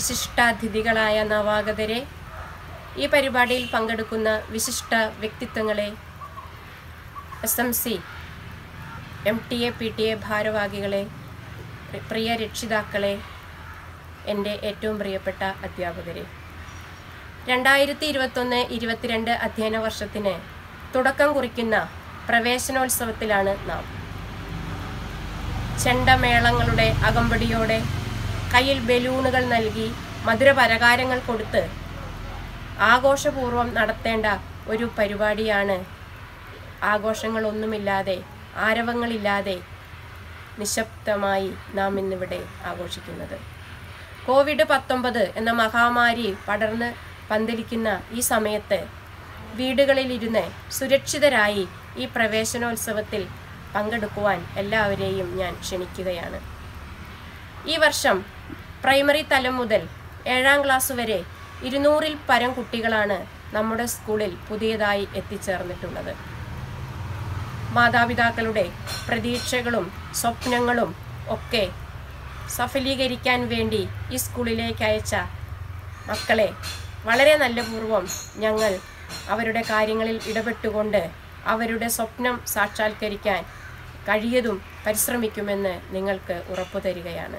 വിശിഷ്ടാതിഥികളായ നവാഗതരെ ഈ പരിപാടിയിൽ പങ്കെടുക്കുന്ന വിശിഷ്ട വ്യക്തിത്വങ്ങളെ S M C M T A P T A ഭാരവാഹികളെ പ്രിയ രക്ഷിതാക്കളെ എൻ്റെ ഏറ്റവും പ്രിയപ്പെട്ട അധ്യാപകരെ രണ്ടായിരത്തി ഇരുപത്തൊന്ന് ഇരുപത്തിരണ്ട് അധ്യയന വർഷത്തിന് തുടക്കം കുറിക്കുന്ന പ്രവേശനോത്സവത്തിലാണ് നാം ചെണ്ടമേളങ്ങളുടെ അകമ്പടിയോടെ കയ്യിൽ ബലൂണുകൾ നൽകി മധുര പലകാരങ്ങൾ കൊടുത്ത് ആഘോഷപൂർവ്വം നടത്തേണ്ട ഒരു പരിപാടിയാണ് ആഘോഷങ്ങളൊന്നുമില്ലാതെ ആരവങ്ങളില്ലാതെ നിശബ്ദമായി നാം ഇന്നിവിടെ ആഘോഷിക്കുന്നത് കോവിഡ് പത്തൊമ്പത് എന്ന മഹാമാരി പടർന്ന് പന്തലിക്കുന്ന ഈ സമയത്ത് വീടുകളിലിരുന്ന് സുരക്ഷിതരായി ഈ പ്രവേശനോത്സവത്തിൽ പങ്കെടുക്കുവാൻ എല്ലാവരെയും ഞാൻ ക്ഷണിക്കുകയാണ് ഈ വർഷം പ്രൈമറി തലം മുതൽ ഏഴാം ക്ലാസ് വരെ ഇരുന്നൂറിൽ പരം കുട്ടികളാണ് നമ്മുടെ സ്കൂളിൽ പുതിയതായി എത്തിച്ചേർന്നിട്ടുള്ളത് മാതാപിതാക്കളുടെ പ്രതീക്ഷകളും സ്വപ്നങ്ങളും ഒക്കെ സഫലീകരിക്കാൻ വേണ്ടി ഈ സ്കൂളിലേക്ക് അയച്ച മക്കളെ വളരെ നല്ല പൂർവ്വം ഞങ്ങൾ അവരുടെ കാര്യങ്ങളിൽ ഇടപെട്ടുകൊണ്ട് അവരുടെ സ്വപ്നം സാക്ഷാത്കരിക്കാൻ കഴിയതും പരിശ്രമിക്കുമെന്ന് നിങ്ങൾക്ക് ഉറപ്പു തരികയാണ്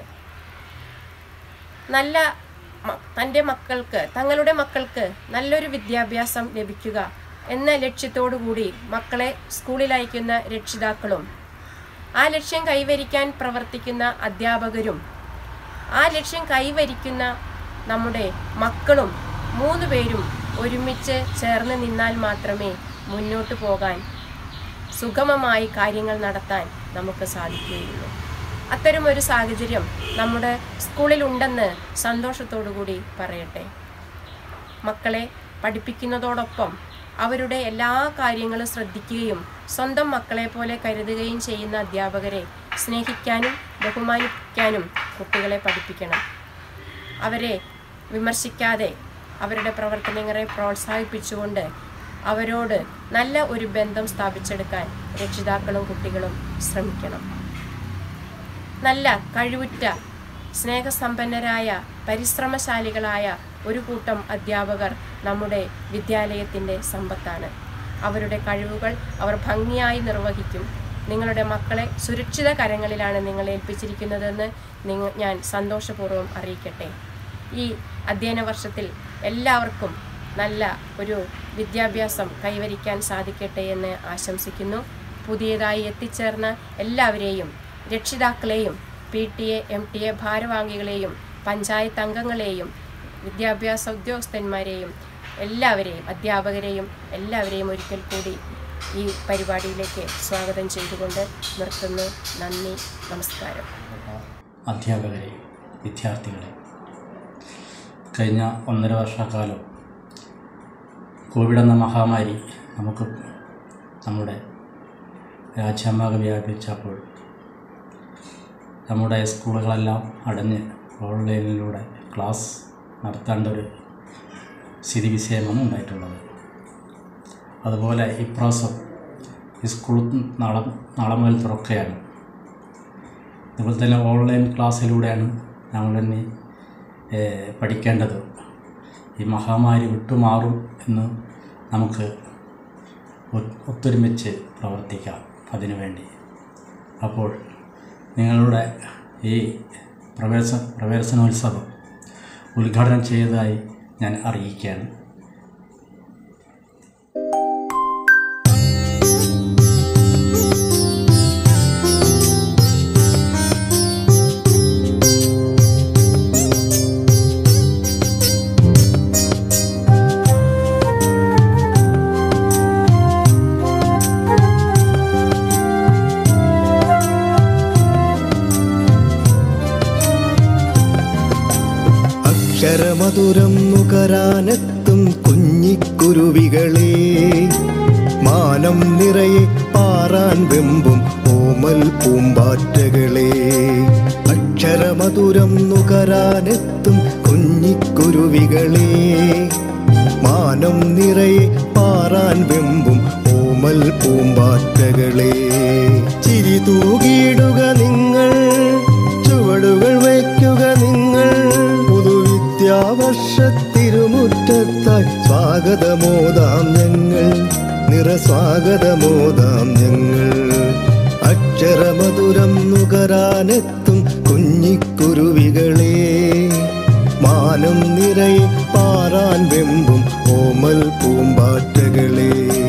നല്ല മ- തൻ്റെ മക്കൾക്ക് തങ്ങളുടെ മക്കൾക്ക് നല്ലൊരു വിദ്യാഭ്യാസം ലഭിക്കുക എന്ന ലക്ഷ്യത്തോടു കൂടി മക്കളെ സ്കൂളിൽ അയക്കുന്ന രക്ഷിതാക്കളും ആ ലക്ഷ്യം കൈവരിക്കാൻ പ്രവർത്തിക്കുന്ന അധ്യാപകരും ആ ലക്ഷ്യം കൈവരിക്കുന്ന നമ്മുടെ മക്കളും മൂന്ന് പേരും ഒരുമിച്ച് ചേർന്ന് നിന്നാൽ മാത്രമേ മുന്നോട്ട് പോകാൻ സുഗമമായി കാര്യങ്ങൾ നടത്താൻ നമുക്ക് സാധിക്കുകയുള്ളൂ അത്തരമൊരു സാഹചര്യം നമ്മുടെ സ്കൂളിലുണ്ടെന്ന് സന്തോഷത്തോടു കൂടി പറയട്ടെ മക്കളെ പഠിപ്പിക്കുന്നതോടൊപ്പം അവരുടെ എല്ലാ കാര്യങ്ങളും ശ്രദ്ധിക്കുകയും സ്വന്തം മക്കളെ പോലെ കരുതുകയും ചെയ്യുന്ന അധ്യാപകരെ സ്നേഹിക്കാനും ബഹുമാനിക്കാനും കുട്ടികളെ പഠിപ്പിക്കണം അവരെ വിമർശിക്കാതെ അവരുടെ പ്രവർത്തനങ്ങളെ പ്രോത്സാഹിപ്പിച്ചുകൊണ്ട് അവരോട് നല്ല ഒരു ബന്ധം സ്ഥാപിച്ചെടുക്കാൻ രക്ഷിതാക്കളും കുട്ടികളും ശ്രമിക്കണം നല്ല കഴിവുറ്റ സ്നേഹസമ്പന്നരായ പരിശ്രമശാലികളായ ഒരു കൂട്ടം അധ്യാപകർ നമ്മുടെ വിദ്യാലയത്തിൻ്റെ സമ്പത്താണ് അവരുടെ കഴിവുകൾ അവർ ഭംഗിയായി നിർവഹിക്കും നിങ്ങളുടെ മക്കളെ സുരക്ഷിത കരങ്ങളിലാണ് നിങ്ങൾ ഏൽപ്പിച്ചിരിക്കുന്നതെന്ന് നിങ്ങൾ ഞാൻ സന്തോഷപൂർവ്വം അറിയിക്കട്ടെ ഈ അധ്യയന വർഷത്തിൽ എല്ലാവർക്കും നല്ല ഒരു വിദ്യാഭ്യാസം കൈവരിക്കാൻ സാധിക്കട്ടെ എന്ന് ആശംസിക്കുന്നു പുതിയതായി എത്തിച്ചേർന്ന എല്ലാവരെയും രക്ഷിതാക്കളെയും P T A M T A ഭാരവാഹികളെയും പഞ്ചായത്ത് അംഗങ്ങളെയും വിദ്യാഭ്യാസ ഉദ്യോഗസ്ഥന്മാരെയും എല്ലാവരെയും അധ്യാപകരെയും എല്ലാവരെയും ഒരിക്കൽ കൂടി ഈ പരിപാടിയിലേക്ക് സ്വാഗതം ചെയ്തുകൊണ്ട് നിർത്തുന്നു നന്ദി നമസ്കാരം അധ്യാപകരെ വിദ്യാർത്ഥികളെ കഴിഞ്ഞ ഒന്നര വർഷക്കാലം കോവിഡ് എന്ന മഹാമാരി നമുക്ക് നമ്മുടെ രാജ്യമാകെ വ്യാപിച്ചപ്പോൾ നമ്മുടെ സ്കൂളുകളെല്ലാം അടഞ്ഞ് ഓൺലൈനിലൂടെ ക്ലാസ് നടത്തേണ്ട ഒരു സ്ഥിതിവിഷയമാണ് ഉണ്ടായിട്ടുള്ളത് അതുപോലെ ഇപ്രാവശ്യം ഈ സ്കൂൾ നാളെ നാളെ മുതൽ തുറക്കുകയാണ് അതുപോലെ തന്നെ ഓൺലൈൻ ക്ലാസ്സിലൂടെയാണ് നമ്മൾ തന്നെ ഏഹ്, പഠിക്കേണ്ടത് ഈ മഹാമാരി വിട്ടുമാറും എന്ന് നമുക്ക് ഒ- ഒത്തൊരുമിച്ച് പ്രവർത്തിക്കാം അതിനു വേണ്ടി അപ്പോൾ നിങ്ങളുടെ ഈ പ്രവേശ പ്രവേശനോത്സവം ഉദ്ഘാടനം ചെയ്തതായി ഞാൻ അറിയിക്കുകയാണ് അക്ഷരമധുരം നുകരാനെത്തും കുഞ്ഞിക്കുരുവികളെ മാനം നിറയെ പാറാൻ വെമ്പും ഓമൽ പൂമ്പാറ്റകളെ അക്ഷരമധുരം നുകരാനെത്തും കുഞ്ഞിക്കുരുവികളെ മാനം നിറയെ പാറാൻ വെമ്പും ഓമൽ പൂമ്പാറ്റകളെ ചിരി തൂകിയിടുക നിങ്ങൾ ചുവടുകൾ വയ്ക്കുക നിങ്ങൾ പുതുവിദ്യ വിദ്യാവർഷത്തിരുമുറ്റത്തായി സ്വാഗതമോദാം ഞങ്ങൾ നിറസ്വാഗതമോദാം ഞങ്ങൾ അക്ഷരമധുരം നുകരാനെത്തും കുഞ്ഞിക്കുരുവികളെ മാനം നിറയെ പാറാൻ വെമ്പും ഓമൽ പൂമ്പാറ്റകളെ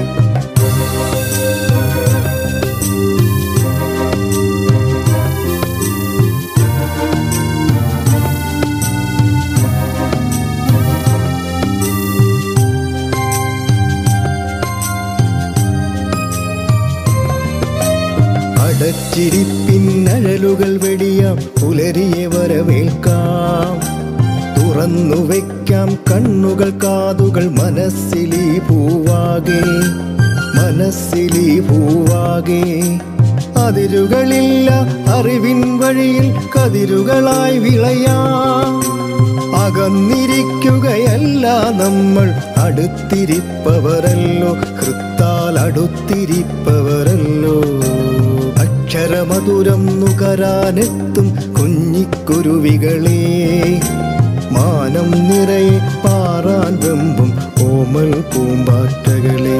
അടച്ചിരിപ്പിന്നഴലുകൾ വെടിയാം പുലരിയെ വരവേൽക്കാം തുറന്നു വയ്ക്കാം കണ്ണുകൾ കാതുകൾ മനസ്സിലീ പൂവാകെ മനസ്സിലീ പൂവാകെ അതിരുകളില്ല അറിവിൻ വഴിയിൽ കതിരുകളായി വിളയാം അകന്നിരിക്കുകയല്ല നമ്മൾ അടുത്തിരിപ്പവരല്ലോ ഹൃത്താൽ അടുത്തിരിപ്പവരല്ലോ അക്ഷരമധുരം നുകരാനെത്തും കുഞ്ഞിക്കുരുവികളെ മാനം നിറയെ പാറാൻ വെമ്പും ഓമൽ പൂമ്പാറ്റകളെ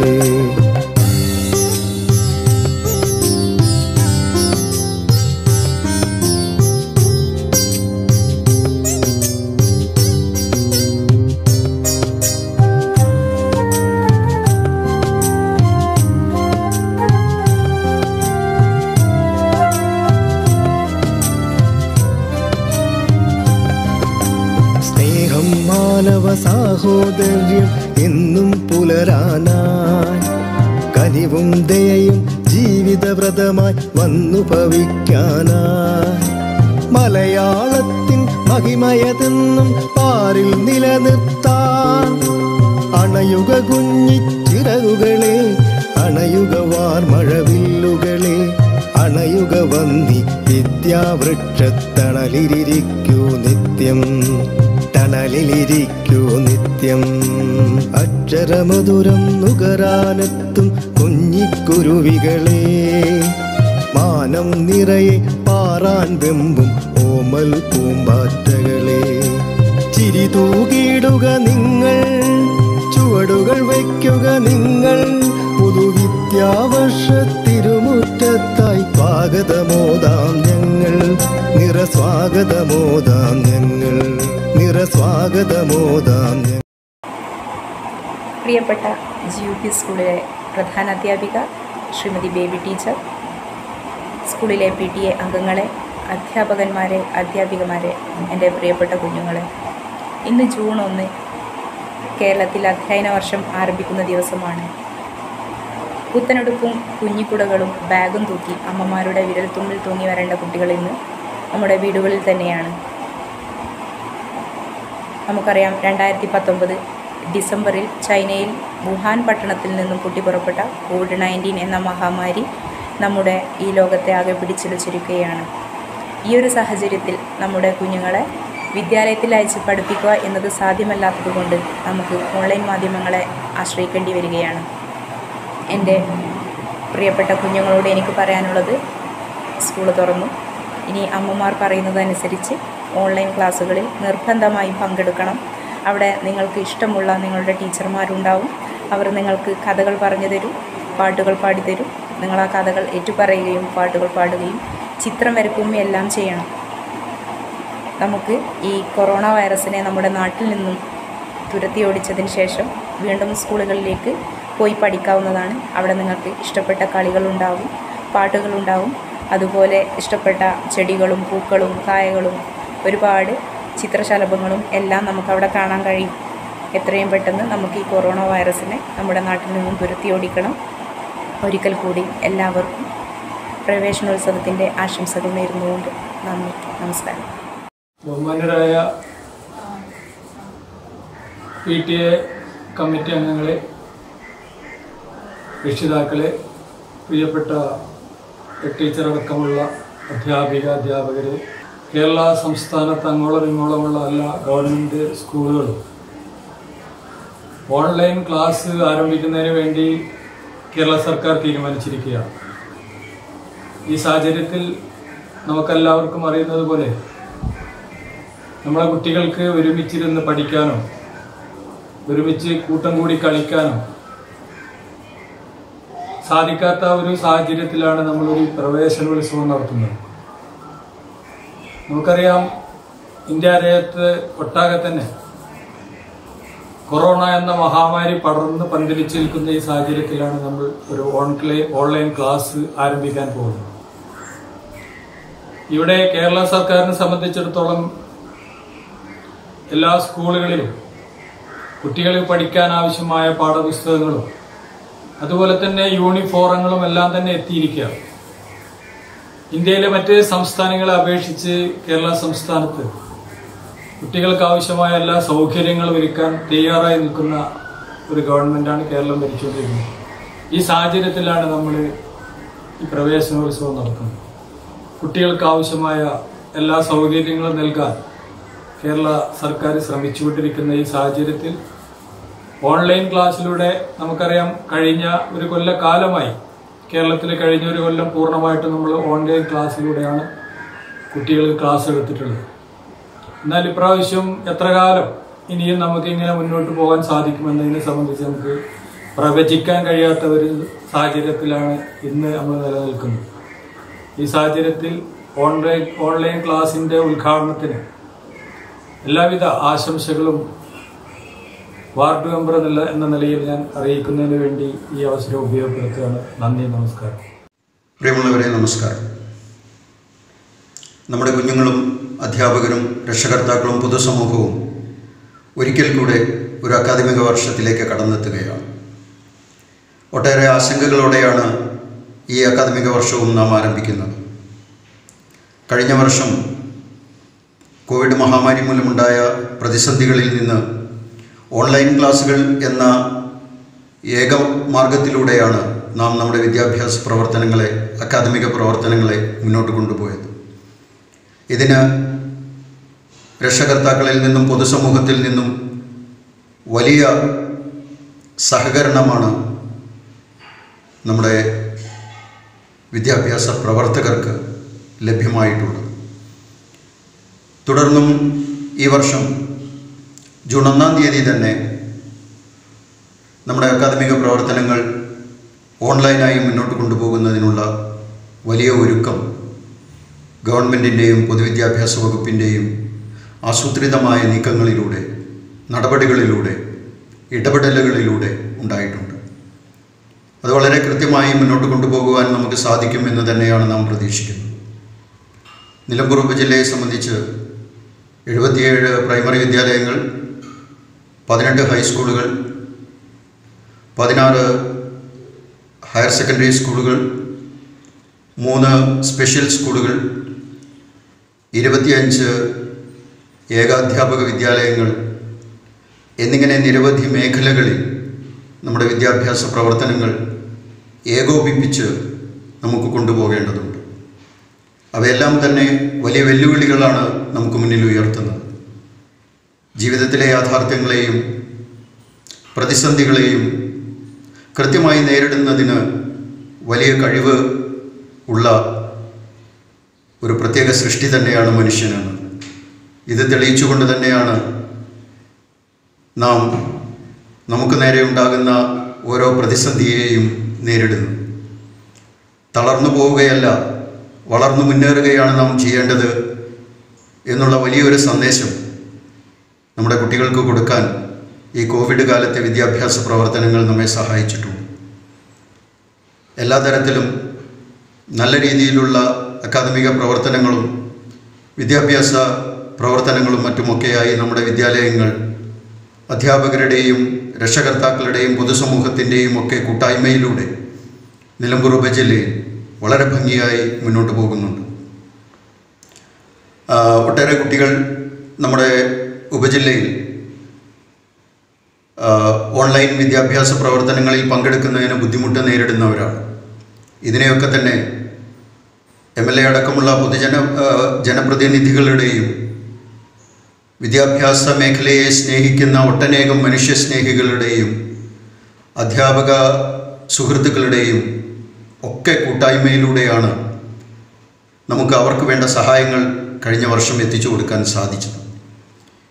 സ്നേഹം മാനവ സാഹോദര്യം എന്നും പുലരാനായി കനിവും ദയയും ജീവിതവ്രതമായി വന്നു ഭവിക്കാനായി മലയാളത്തിൻ മഹിമയതെന്നും പാരിൽ നിലനിർത്താൻ അണയുക കുഞ്ഞിച്ചിറകുകളെ അണയുക വാർമഴവില്ലുകളെ അണയുക വന്നി വിദ്യാവൃക്ഷത്തണലിരിക്കൂ നിത്യം തണലിലിരിക്കൂ നിത്യം അക്ഷരമധുരം നുകരാനെത്തും കുഞ്ഞിക്കുരുവികളെ മാനം നിറയെ പാറാൻ വെമ്പും ഓമൽ പൂമ്പാറ്റകളെ ചിരി തൂകിയിടുക നിങ്ങൾ ചുവടുകൾ വയ്ക്കുക നിങ്ങൾ പുതുവിദ്യാവർഷത്തിരുമുറ്റത്തായി സ്വാഗതമോദാം ഞങ്ങൾ നിറസ്വാഗതമോദാം ഞങ്ങൾ നിറസ്വാഗതമോദാം ഞങ്ങൾ പ്രിയപ്പെട്ട ജി യു പി സ്കൂളിലെ പ്രധാന അധ്യാപിക ശ്രീമതി ബേബി ടീച്ചർ സ്കൂളിലെ പി ടി എ അംഗങ്ങളെ അധ്യാപകന്മാരെ അധ്യാപികമാരെ എൻ്റെ പ്രിയപ്പെട്ട കുഞ്ഞുങ്ങളെ ഇന്ന് ജൂൺ ഒന്ന് കേരളത്തിൽ അധ്യയന വർഷം ആരംഭിക്കുന്ന ദിവസമാണ് പുത്തനെടുപ്പും കുഞ്ഞിക്കുടകളും ബാഗും തൂക്കി അമ്മമാരുടെ വിരൽത്തുമ്പിൽ തൂങ്ങി വരേണ്ട കുട്ടികൾ ഇന്ന് നമ്മുടെ വീടുകളിൽ തന്നെയാണ് നമുക്കറിയാം രണ്ടായിരത്തി പത്തൊമ്പത് ഡിസംബറിൽ ചൈനയിൽ വുഹാൻ പട്ടണത്തിൽ നിന്നും പൊട്ടിപ്പുറപ്പെട്ട കോവിഡ് നയൻറ്റീൻ എന്ന മഹാമാരി നമ്മുടെ ഈ ലോകത്തെ ആകെ പിടിച്ചുലച്ചിരിക്കുകയാണ് ഈ ഒരു സാഹചര്യത്തിൽ നമ്മുടെ കുഞ്ഞുങ്ങളെ വിദ്യാലയത്തിൽ അയച്ച് പഠിപ്പിക്കുക എന്നത് സാധ്യമല്ലാത്തതുകൊണ്ട് നമുക്ക് ഓൺലൈൻ മാധ്യമങ്ങളെ ആശ്രയിക്കേണ്ടി വരികയാണ് എൻ്റെ പ്രിയപ്പെട്ട കുഞ്ഞുങ്ങളോട് എനിക്ക് പറയാനുള്ളത് സ്കൂൾ തുറന്നു ഇനി അമ്മമാർ പറയുന്നതനുസരിച്ച് ഓൺലൈൻ ക്ലാസ്സുകളിൽ നിർബന്ധമായും പങ്കെടുക്കണം അവിടെ നിങ്ങൾക്ക് ഇഷ്ടമുള്ള നിങ്ങളുടെ ടീച്ചർമാരുണ്ടാവും അവർ നിങ്ങൾക്ക് കഥകൾ പറഞ്ഞു തരും പാട്ടുകൾ പാടിത്തരും നിങ്ങൾ ആ കഥകൾ ഏറ്റുപറയുകയും പാട്ടുകൾ പാടുകയും ചിത്രം വരക്കുകയും എല്ലാം ചെയ്യണം നമുക്ക് ഈ കൊറോണ വൈറസിനെ നമ്മുടെ നാട്ടിൽ നിന്നും തുരത്തി ഓടിച്ചതിന് ശേഷം വീണ്ടും സ്കൂളുകളിലേക്ക് പോയി പഠിക്കാവുന്നതാണ് അവിടെ നിങ്ങൾക്ക് ഇഷ്ടപ്പെട്ട കളികളുണ്ടാവും പാട്ടുകളുണ്ടാവും അതുപോലെ ഇഷ്ടപ്പെട്ട ചെടികളും പൂക്കളും കായകളും ഒരുപാട് ചിത്രശലഭങ്ങളും എല്ലാം നമുക്കവിടെ കാണാൻ കഴിയും എത്രയും പെട്ടെന്ന് നമുക്ക് ഈ കൊറോണ വൈറസിനെ നമ്മുടെ നാട്ടിൽ നിന്നും തുരത്തി ഓടിക്കണം ഒരിക്കൽ കൂടി എല്ലാവർക്കും പ്രവേശനോത്സവത്തിൻ്റെ ആശംസകൾ നേരുന്നുകൊണ്ട് നന്ദി നമസ്കാരം ബഹുമാനരായ പി ടി എ കമ്മിറ്റി അംഗങ്ങളെ രക്ഷിതാക്കളെ പ്രിയപ്പെട്ട ടീച്ചറടക്കമുള്ള അധ്യാപിക അധ്യാപകരെ കേരള സംസ്ഥാനത്ത് അങ്ങോളം ഇങ്ങോളമുള്ള എല്ലാ ഗവൺമെൻറ് സ്കൂളുകളും ഓൺലൈൻ ക്ലാസ് ആരംഭിക്കുന്നതിന് വേണ്ടി കേരള സർക്കാർ തീരുമാനിച്ചിരിക്കുകയാണ് ഈ സാഹചര്യത്തിൽ നമുക്കെല്ലാവർക്കും അറിയുന്നത് പോലെ നമ്മളെ കുട്ടികൾക്ക് ഒരുമിച്ചിരുന്ന് പഠിക്കാനോ ഒരുമിച്ച് കൂട്ടം കൂടി കളിക്കാനോ സാധിക്കാത്ത ഒരു സാഹചര്യത്തിലാണ് നമ്മളൊരു പ്രവേശനോത്സവം നടത്തുന്നത് നമുക്കറിയാം ഇന്ത്യ രാജ്യത്ത് ഒട്ടാകെ തന്നെ കൊറോണ എന്ന മഹാമാരി പടർന്ന് പന്തലിച്ച് നിൽക്കുന്ന ഈ സാഹചര്യത്തിലാണ് നമ്മൾ ഒരു ഓൺലൈൻ ഓൺലൈൻ ക്ലാസ് ആരംഭിക്കാൻ പോകുന്നത് ഇവിടെ കേരള സർക്കാരിനെ സംബന്ധിച്ചിടത്തോളം എല്ലാ സ്കൂളുകളിലും കുട്ടികൾക്ക് പഠിക്കാൻ ആവശ്യമായ പാഠപുസ്തകങ്ങളും അതുപോലെ തന്നെ യൂണിഫോറങ്ങളും എല്ലാം തന്നെ എത്തിയിരിക്കുകയാണ് ഇന്ത്യയിലെ മറ്റ് സംസ്ഥാനങ്ങളെ അപേക്ഷിച്ച് കേരള സംസ്ഥാനത്ത് കുട്ടികൾക്ക് ആവശ്യമായ എല്ലാ സൗകര്യങ്ങളും ഒരുക്കാൻ തയ്യാറായി നിൽക്കുന്ന ഒരു ഗവൺമെന്റാണ് കേരളം ഭരിച്ചുകൊണ്ടിരിക്കുന്നത് ഈ സാഹചര്യത്തിലാണ് നമ്മൾ ഈ പ്രവേശനോത്സവം നടക്കുന്നത് കുട്ടികൾക്ക് ആവശ്യമായ എല്ലാ സൗകര്യങ്ങളും നൽകാൻ കേരള സർക്കാർ ശ്രമിച്ചുകൊണ്ടിരിക്കുന്ന ഈ സാഹചര്യത്തിൽ ഓൺലൈൻ ക്ലാസ്സിലൂടെ നമുക്കറിയാം കഴിഞ്ഞ ഒരു കൊല്ലക്കാലമായി കേരളത്തിൽ കഴിഞ്ഞ ഒരു കൊല്ലം പൂർണ്ണമായിട്ട് നമ്മൾ ഓൺലൈൻ ക്ലാസ്സിലൂടെയാണ് കുട്ടികൾക്ക് ക്ലാസ് എടുത്തിട്ടുള്ളത് എന്നാൽ ഇപ്രാവശ്യം എത്ര കാലം ഇനിയും നമുക്ക് ഇങ്ങനെ മുന്നോട്ട് പോകാൻ സാധിക്കുമെന്നതിനെ സംബന്ധിച്ച് നമുക്ക് പ്രവചിക്കാൻ കഴിയാത്ത ഒരു സാഹചര്യത്തിലാണ് ഇന്ന് നമ്മൾ നിലനിൽക്കുന്നത് ഈ സാഹചര്യത്തിൽ ഓൺലൈൻ ഓൺലൈൻ ക്ലാസിന്റെ ഉദ്ഘാടനത്തിന് എല്ലാവിധ ആശംസകളും വാർഡ് മെമ്പർ എന്നുള്ള എന്ന നിലയിൽ ഞാൻ അറിയിക്കുന്നതിന് വേണ്ടി ഈ അവസരം ഉപയോഗപ്പെടുത്തുകയാണ് നന്ദി നമസ്കാരം പ്രിയമുള്ളവരെ നമസ്കാരം നമ്മുടെ കുഞ്ഞുങ്ങളും അധ്യാപകരും രക്ഷകർത്താക്കളും പൊതുസമൂഹവും ഒരിക്കൽ കൂടെ ഒരു അക്കാദമിക വർഷത്തിലേക്ക് കടന്നെത്തുകയാണ് ഒട്ടേറെ ആശങ്കകളോടെയാണ് ഈ അക്കാദമിക വർഷവും നാം ആരംഭിക്കുന്നത് കഴിഞ്ഞ വർഷം കോവിഡ് മഹാമാരി മൂലമുണ്ടായ പ്രതിസന്ധികളിൽ നിന്ന് ഓൺലൈൻ ക്ലാസ്സുകൾ എന്ന ഏക മാർഗത്തിലൂടെയാണ് നാം നമ്മുടെ വിദ്യാഭ്യാസ പ്രവർത്തനങ്ങളെ അക്കാദമിക പ്രവർത്തനങ്ങളെ മുന്നോട്ട് കൊണ്ടുപോയത് ഇതിന് രക്ഷകർത്താക്കളിൽ നിന്നും പൊതുസമൂഹത്തിൽ നിന്നും വലിയ സഹകരണമാണ് നമ്മുടെ വിദ്യാഭ്യാസ പ്രവർത്തകർക്ക് ലഭ്യമായിട്ടുള്ളത് തുടർന്നും ഈ വർഷം ജൂൺ ഒന്നാം തീയതി തന്നെ നമ്മുടെ അക്കാദമിക പ്രവർത്തനങ്ങൾ ഓൺലൈനായി മുന്നോട്ട് കൊണ്ടുപോകുന്നതിനുള്ള വലിയ ഒരുക്കം ഗവൺമെൻറ്റിൻ്റെയും പൊതുവിദ്യാഭ്യാസ വകുപ്പിൻ്റെയും ആസൂത്രിതമായ നീക്കങ്ങളിലൂടെ നടപടികളിലൂടെ ഇടപെടലുകളിലൂടെ ഉണ്ടായിട്ടുണ്ട് അത് വളരെ കൃത്യമായി മുന്നോട്ട് കൊണ്ടുപോകുവാൻ നമുക്ക് സാധിക്കുമെന്ന് തന്നെയാണ് നാം പ്രതീക്ഷിക്കുന്നത് നിലമ്പൂർ ഉപജില്ലയെ സംബന്ധിച്ച് എഴുപത്തിയേഴ് പ്രൈമറി വിദ്യാലയങ്ങൾ പതിനെട്ട് ഹൈസ്കൂളുകൾ പതിനാറ് ഹയർ സെക്കൻഡറി സ്കൂളുകൾ മൂന്ന് സ്പെഷ്യൽ സ്കൂളുകൾ ഇരുപത്തിയഞ്ച് ഏകാധ്യാപക വിദ്യാലയങ്ങൾ എന്നിങ്ങനെ നിരവധി മേഖലകളിൽ നമ്മുടെ വിദ്യാഭ്യാസ പ്രവർത്തനങ്ങൾ ഏകോപിപ്പിച്ച് നമുക്ക് കൊണ്ടുപോകേണ്ടതുണ്ട് അവയെല്ലാം തന്നെ വലിയ വെല്ലുവിളികളാണ് നമുക്ക് മുന്നിൽ ഉയർത്തുന്നത് ജീവിതത്തിലെ യാഥാർത്ഥ്യങ്ങളെയും പ്രതിസന്ധികളെയും കൃത്യമായി നേരിടുന്നതിന് വലിയ കഴിവ് ഉള്ള ഒരു പ്രത്യേക സൃഷ്ടി തന്നെയാണ് മനുഷ്യനെന്ന് ഇത് തെളിയിച്ചുകൊണ്ട് തന്നെയാണ് നാം നമുക്ക് നേരെ ഉണ്ടാകുന്ന ഓരോ പ്രതിസന്ധിയെയും നേരിടുന്നു തളർന്നു പോവുകയല്ല വളർന്നു മുന്നേറുകയാണ് നാം ചെയ്യേണ്ടത് എന്നുള്ള വലിയൊരു സന്ദേശം നമ്മുടെ കുട്ടികൾക്ക് കൊടുക്കാൻ ഈ കോവിഡ് കാലത്തെ വിദ്യാഭ്യാസ പ്രവർത്തനങ്ങൾ നമ്മെ സഹായിച്ചിട്ടുണ്ട് എല്ലാ തരത്തിലും നല്ല രീതിയിലുള്ള അക്കാദമിക പ്രവർത്തനങ്ങളും വിദ്യാഭ്യാസ പ്രവർത്തനങ്ങളും മറ്റുമൊക്കെയായി നമ്മുടെ വിദ്യാലയങ്ങൾ അധ്യാപകരുടെയും രക്ഷകർത്താക്കളുടെയും പൊതുസമൂഹത്തിൻ്റെയും ഒക്കെ കൂട്ടായ്മയിലൂടെ നിലമ്പൂർ ഉപജില്ലയിൽ വളരെ ഭംഗിയായി മുന്നോട്ട് പോകുന്നുണ്ട് ആ, ഒട്ടേറെ കുട്ടികൾ നമ്മുടെ ഉപജില്ലയിൽ ആ, ഓൺലൈൻ വിദ്യാഭ്യാസ പ്രവർത്തനങ്ങളിൽ പങ്കെടുക്കുന്നതിന് ബുദ്ധിമുട്ട് നേരിടുന്നവരാണ് ഇതിനെയൊക്കെ തന്നെ എം എൽ എ അടക്കമുള്ള പൊതുജന ആ, ജനപ്രതിനിധികളുടെയും വിദ്യാഭ്യാസ മേഖലയെ സ്നേഹിക്കുന്ന ഒട്ടനേകം മനുഷ്യസ്നേഹികളുടെയും അധ്യാപക സുഹൃത്തുക്കളുടെയും ഒക്കെ കൂട്ടായ്മയിലൂടെയാണ് നമുക്ക് അവർക്ക് വേണ്ട സഹായങ്ങൾ കഴിഞ്ഞ വർഷം എത്തിച്ചു കൊടുക്കാൻ സാധിച്ചത്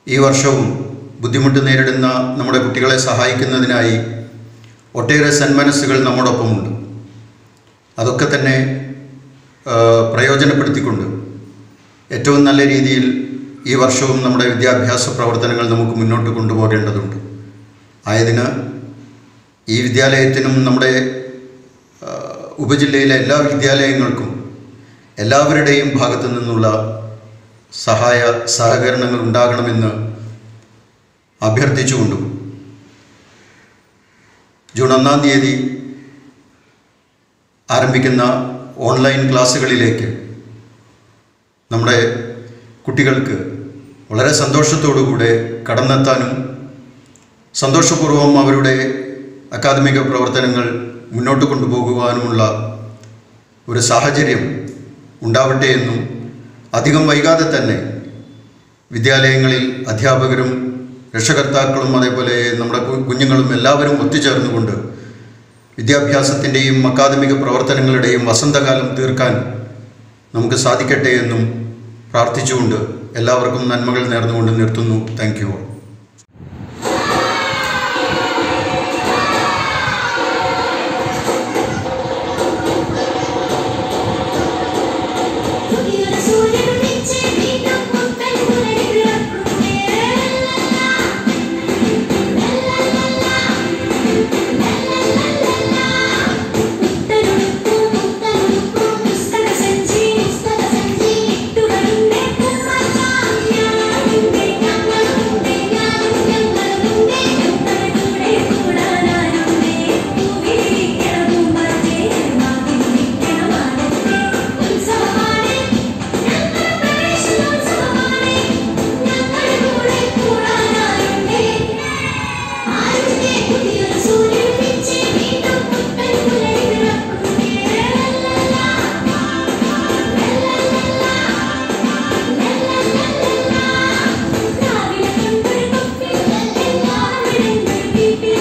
ഈ വർഷവും ബുദ്ധിമുട്ട് നേരിടുന്ന നമ്മുടെ കുട്ടികളെ സഹായിക്കുന്നതിനായി ഒട്ടേറെ സന്മനസ്സുകൾ നമ്മോടൊപ്പമുണ്ട് അതൊക്കെ തന്നെ ആ, പ്രയോജനപ്പെടുത്തിക്കൊണ്ട് ഏറ്റവും നല്ല രീതിയിൽ ഈ വർഷവും നമ്മുടെ വിദ്യാഭ്യാസ പ്രവർത്തനങ്ങൾ നമുക്ക് മുന്നോട്ട് കൊണ്ടുപോകേണ്ടതുണ്ട് ആയതിന് ഈ വിദ്യാലയത്തിനും നമ്മുടെ ആ, ഉപജില്ലയിലെ എല്ലാ വിദ്യാലയങ്ങൾക്കും എല്ലാവരുടെയും ഭാഗത്തു നിന്നുള്ള സഹായ സഹകരണങ്ങൾ ഉണ്ടാകണമെന്ന് അഭ്യർത്ഥിച്ചുകൊണ്ടും ജൂൺ ഒന്നാം തീയതി ആരംഭിക്കുന്ന ഓൺലൈൻ ക്ലാസ്സുകളിലേക്ക് നമ്മുടെ കുട്ടികൾക്ക് വളരെ സന്തോഷത്തോടുകൂടെ കടന്നെത്താനും സന്തോഷപൂർവ്വം അവരുടെ അക്കാദമിക പ്രവർത്തനങ്ങൾ മുന്നോട്ട് കൊണ്ടുപോകുവാനുമുള്ള ഒരു സാഹചര്യം ഉണ്ടാവട്ടെ എന്നും അധികം വൈകാതെ തന്നെ വിദ്യാലയങ്ങളിൽ അധ്യാപകരും രക്ഷകർത്താക്കളും അതേപോലെ നമ്മുടെ കു- കുഞ്ഞുങ്ങളും എല്ലാവരും ഒത്തുചേർന്നുകൊണ്ട് വിദ്യാഭ്യാസത്തിൻ്റെയും അക്കാദമിക പ്രവർത്തനങ്ങളുടെയും വസന്തകാലം തീർക്കാൻ നമുക്ക് സാധിക്കട്ടെ എന്നും പ്രാർത്ഥിച്ചുകൊണ്ട് എല്ലാവർക്കും നന്മകൾ നേർന്നുകൊണ്ട് നിർത്തുന്നു താങ്ക് യു ഓൾ പുതിയൊരു സൂര്യനുദിച്ച് വീണ്ടും പുത്തൻ പുലരിവിളക്കുന്നേ. പുത്തനുടുപ്പൂ പുത്തനുടുപ്പൂ പുസ്തകസഞ്ചി പുസ്തകസഞ്ചി ഇട്ടുവരുന്നേ പൂമാക്കാം. ഞാനുണ്ടേ ഞങ്ങളുണ്ടേ ഞാനും ഞങ്ങളുണ്ടേ ഞങ്ങളുടെ കൂടാനാരുണ്ടേ പൂവിരിക്കണം പൂമ്പാറ്റേ മാവിരിക്കണം മാനത്തേ ഉത്സവമാണ് ഞങ്ങളുടെ പ്രവേശനോത്സവമാണ് ഞങ്ങളുടെ കൂടെ കൂടാനാരുണ്ടേ ആരുടെ പുതിയൊരു സൂര്യൻ ഉദിച്ച് വീണ്ടും പുത്തൻ പുലരി വിളക്കുന്നേ. രാവിലെ കൊണ്ടൊരു കൊക്കിൽ എല്ലാവരും ഒരു വീട്ടിൽ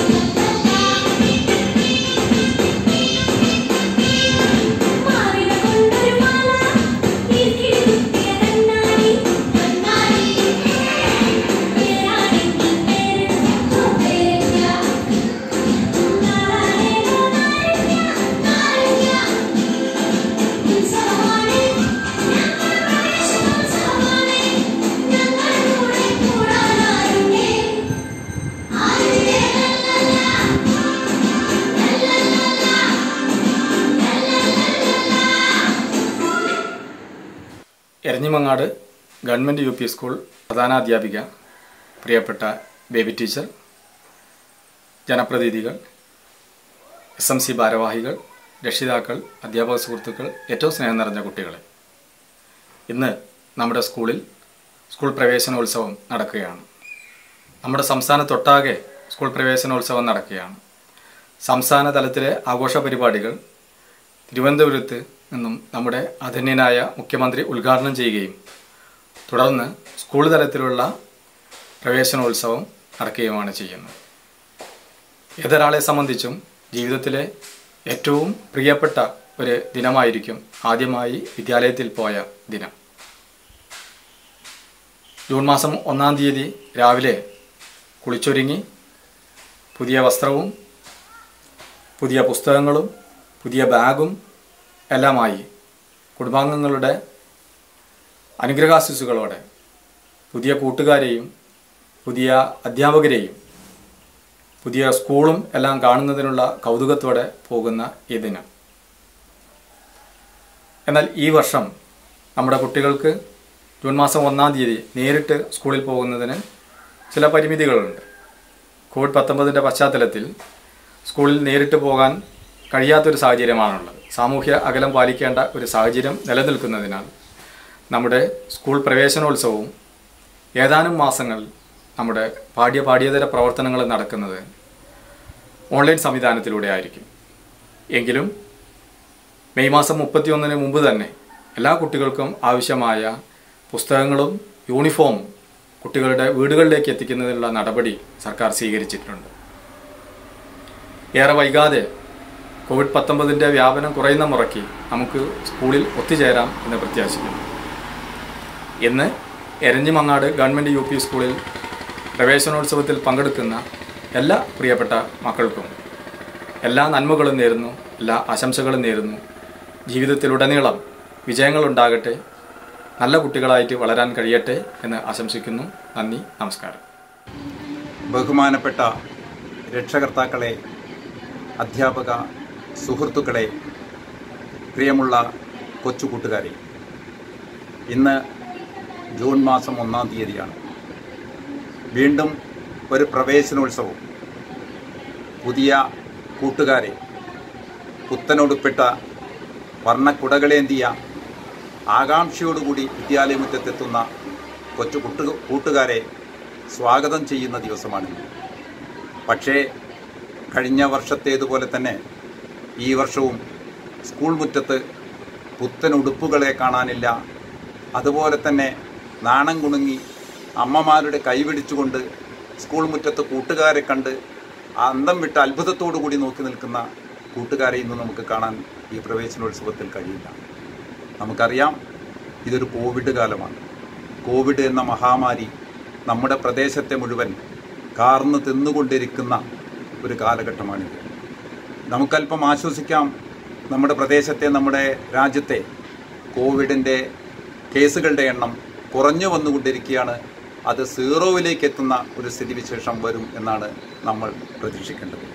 മാവില കൊണ്ടൊരു മാല ഇരിക്കിടി കുത്തിയ കണ്ണാടി കണ്ണാടി പേരാണെങ്കിൽ പേര് പേരില്ല നാരായണ നാരങ്ങ നാരങ്ങ ഉത്സവമാണ് ഞങ്ങളുടെ പ്രവേശനോത്സവമാണ് ഞങ്ങളുടെ കൂടെ കൂടാനാരുണ്ടേ ആരുടെ Eranhimangad government U P school പ്രധാനാധ്യാപിക പ്രിയപ്പെട്ട ബേബി ടീച്ചർ ജനപ്രതിനിധികൾ എസ് എം സി ഭാരവാഹികൾ രക്ഷിതാക്കൾ അധ്യാപക സുഹൃത്തുക്കൾ ഏറ്റവും സ്നേഹം നിറഞ്ഞ കുട്ടികളെ ഇന്ന് നമ്മുടെ സ്കൂളിൽ സ്കൂൾ പ്രവേശനോത്സവം നടക്കുകയാണ് നമ്മുടെ സംസ്ഥാനത്തൊട്ടാകെ സ്കൂൾ പ്രവേശനോത്സവം നടക്കുകയാണ് സംസ്ഥാന തലത്തിലെ ആഘോഷ പരിപാടികൾ തിരുവനന്തപുരത്ത് നിന്നും നമ്മുടെ അധന്യനായ മുഖ്യമന്ത്രി ഉദ്ഘാടനം ചെയ്യുകയും തുടർന്ന് സ്കൂൾ തലത്തിലുള്ള പ്രവേശനോത്സവം നടക്കുകയുമാണ് ചെയ്യുന്നത് ഏതൊരാളെ സംബന്ധിച്ചും ജീവിതത്തിലെ ഏറ്റവും പ്രിയപ്പെട്ട ഒരു ദിനമായിരിക്കും ആദ്യമായി വിദ്യാലയത്തിൽ പോയ ദിനം ജൂൺ മാസം ഒന്നാം തീയതി രാവിലെ കുളിച്ചൊരുങ്ങി പുതിയ വസ്ത്രവും പുതിയ പുസ്തകങ്ങളും പുതിയ ബാഗും എല്ലാമായി കുടുംബാംഗങ്ങളുടെ അനുഗ്രഹാശിസുകളോടെ പുതിയ കൂട്ടുകാരെയും പുതിയ അധ്യാപകരെയും പുതിയ സ്കൂളും എല്ലാം കാണുന്നതിനുള്ള കൗതുകത്തോടെ പോകുന്ന ഈ ദിനം എന്നാൽ ഈ വർഷം നമ്മുടെ കുട്ടികൾക്ക് ജൂൺ മാസം ഒന്നാം തീയതി നേരിട്ട് സ്കൂളിൽ പോകുന്നതിന് ചില പരിമിതികളുണ്ട് കോവിഡ് പത്തൊമ്പതിൻ്റെ പശ്ചാത്തലത്തിൽ സ്കൂളിൽ നേരിട്ട് പോകാൻ കഴിയാത്തൊരു സാഹചര്യമാണുള്ളത് സാമൂഹ്യ അകലം പാലിക്കേണ്ട ഒരു സാഹചര്യം നിലനിൽക്കുന്നതിനാൽ നമ്മുടെ സ്കൂൾ പ്രവേശനോത്സവവും ഏതാനും മാസങ്ങൾ നമ്മുടെ പാഠ്യ പാഠ്യേതര പ്രവർത്തനങ്ങൾ നടക്കുന്നത് ഓൺലൈൻ സംവിധാനത്തിലൂടെ ആയിരിക്കും എങ്കിലും മെയ് മാസം മുപ്പത്തിയൊന്നിന് മുമ്പ് തന്നെ എല്ലാ കുട്ടികൾക്കും ആവശ്യമായ പുസ്തകങ്ങളും യൂണിഫോമും കുട്ടികളുടെ വീടുകളിലേക്ക് എത്തിക്കുന്നതിനുള്ള നടപടി സർക്കാർ സ്വീകരിച്ചിട്ടുണ്ട് ഏറെ വൈകാതെ കോവിഡ് പത്തൊമ്പതിൻ്റെ വ്യാപനം കുറയുന്ന മുറയ്ക്ക് നമുക്ക് സ്കൂളിൽ ഒത്തുചേരാം എന്ന് പ്രത്യാശിക്കുന്നു ഇന്ന് എരഞ്ഞിമങ്ങാട് ഗവൺമെൻറ് യു പി സ്കൂളിൽ പ്രവേശനോത്സവത്തിൽ പങ്കെടുക്കുന്ന എല്ലാ പ്രിയപ്പെട്ട മക്കൾക്കും എല്ലാ നന്മകളും നേരുന്നു എല്ലാ ആശംസകളും നേരുന്നു ജീവിതത്തിലുടനീളം വിജയങ്ങളുണ്ടാകട്ടെ നല്ല കുട്ടികളായിട്ട് വളരാൻ കഴിയട്ടെ എന്ന് ആശംസിക്കുന്നു നന്ദി നമസ്കാരം ബഹുമാനപ്പെട്ട രക്ഷകർത്താക്കളെ അധ്യാപക സുഹൃത്തുക്കളെ പ്രിയമുള്ള കൊച്ചു കൂട്ടുകാരെ ഇന്ന് ജൂൺ മാസം ഒന്നാം തീയതിയാണ് വീണ്ടും ഒരു പ്രവേശനോത്സവം പുതിയ കൂട്ടുകാരെ പുത്തനൊടുപ്പിട്ട വർണ്ണക്കുടകളേന്തിയ ആകാംക്ഷയോടുകൂടി വിദ്യാലയമുറ്റത്തെത്തുന്ന കൊച്ചു കൂട്ടു കൂട്ടുകാരെ സ്വാഗതം ചെയ്യുന്ന ദിവസമാണിന്ന് പക്ഷേ കഴിഞ്ഞ വർഷത്തേതുപോലെ തന്നെ ഈ വർഷവും സ്കൂൾ മുറ്റത്ത് പുത്തൻ ഉടുപ്പുകളെ കാണാനില്ല അതുപോലെ തന്നെ നാണം കുണുങ്ങി അമ്മമാരുടെ കൈപിടിച്ചുകൊണ്ട് സ്കൂൾ മുറ്റത്ത് കൂട്ടുകാരെ കണ്ട് ആ അന്തം വിട്ട് അത്ഭുതത്തോടു കൂടി നോക്കി നിൽക്കുന്ന കൂട്ടുകാരെ ഇന്ന് നമുക്ക് കാണാൻ ഈ പ്രവേശനോത്സവത്തിൽ കഴിയില്ല നമുക്കറിയാം ഇതൊരു കോവിഡ് കാലമാണ് കോവിഡ് എന്ന മഹാമാരി നമ്മുടെ പ്രദേശത്തെ മുഴുവൻ കാർന്ന് തിന്നുകൊണ്ടിരിക്കുന്ന ഒരു കാലഘട്ടമാണിത് നമുക്കല്പം ആശ്വസിക്കാം നമ്മുടെ പ്രദേശത്തെ നമ്മുടെ രാജ്യത്തെ കോവിഡിൻ്റെ കേസുകളുടെ എണ്ണം കുറഞ്ഞു വന്നുകൊണ്ടിരിക്കുകയാണ് അത് സീറോവിലേക്ക് എത്തുന്ന ഒരു സ്ഥിതിവിശേഷം വരും എന്നാണ് നമ്മൾ പ്രതീക്ഷിക്കേണ്ടത്